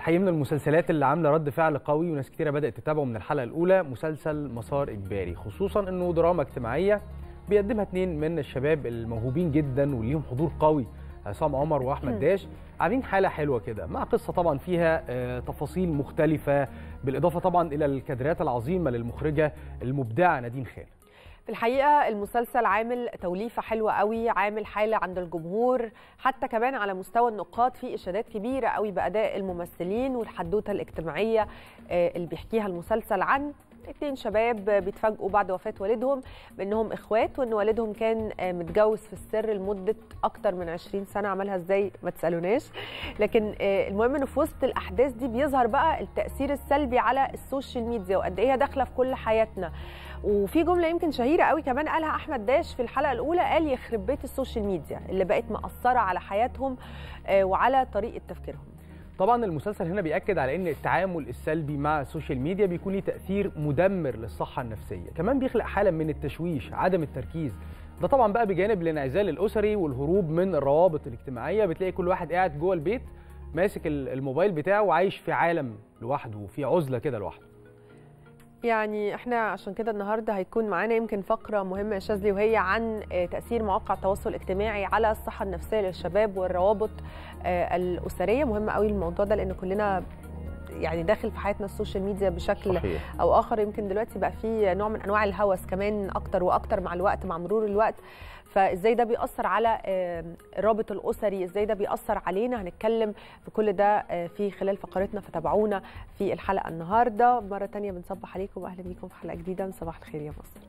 الحقيقه من المسلسلات اللي عامله رد فعل قوي وناس كتيره بدات تتابعه من الحلقه الاولى مسلسل مسار اجباري خصوصا انه دراما اجتماعيه بيقدمها اتنين من الشباب الموهوبين جدا وليهم حضور قوي عصام عمر واحمد داش عاملين حاله حلوه كده مع قصه طبعا فيها آه، تفاصيل مختلفه بالاضافه طبعا الى الكادرات العظيمه للمخرجه المبدعه نادين خان في الحقيقه المسلسل عامل توليفه حلوه قوي عامل حاله عند الجمهور حتى كمان على مستوى النقاد في اشادات كبيره قوي باداء الممثلين والحدوته الاجتماعيه آه، اللي بيحكيها المسلسل عن اتنين شباب بيتفاجئوا بعد وفاة والدهم بانهم اخوات وان والدهم كان آه، متجوز في السر لمدة اكتر من 20 سنة عملها ازاي ما تسألوناش لكن آه، المهم انه في وسط الاحداث دي بيظهر بقى التأثير السلبي على السوشيال ميديا وقد ايه هي داخلة في كل حياتنا وفي جملة يمكن شهيرة قوي كمان قالها احمد داش في الحلقة الاولى قال يخرب بيت السوشيال ميديا اللي بقت مأثرة على حياتهم آه، وعلى طريقة تفكيرهم طبعا المسلسل هنا بيأكد على ان التعامل السلبي مع السوشيال ميديا بيكون ليه تأثير مدمر للصحة النفسية كمان بيخلق حالة من التشويش عدم التركيز ده طبعا بقى بجانب الانعزال الأسري والهروب من الروابط الاجتماعية بتلاقي كل واحد قاعد جوه البيت ماسك ال- الموبايل بتاعه وعايش في عالم لوحده وفي عزلة كده لوحده يعني احنا عشان كده النهارده هيكون معانا يمكن فقره مهمه يا شاذلي وهي عن آه، تاثير مواقع التواصل الاجتماعي على الصحه النفسيه للشباب والروابط آه، الاسريه مهم قوي الموضوع ده لان كلنا يعني داخل في حياتنا السوشيال ميديا بشكل صحيح او اخر يمكن دلوقتي بقى في نوع من انواع الهوس كمان اكتر واكتر مع الوقت مع مرور الوقت فازاي ده بيأثر على آه، الرابط الاسري ازاي ده بيأثر علينا هنتكلم في كل ده آه، في خلال فقرتنا فتابعونا في الحلقه النهارده مره تانية بنصبح عليكم واهلا بيكم في حلقه جديده من صباح الخير يا مصر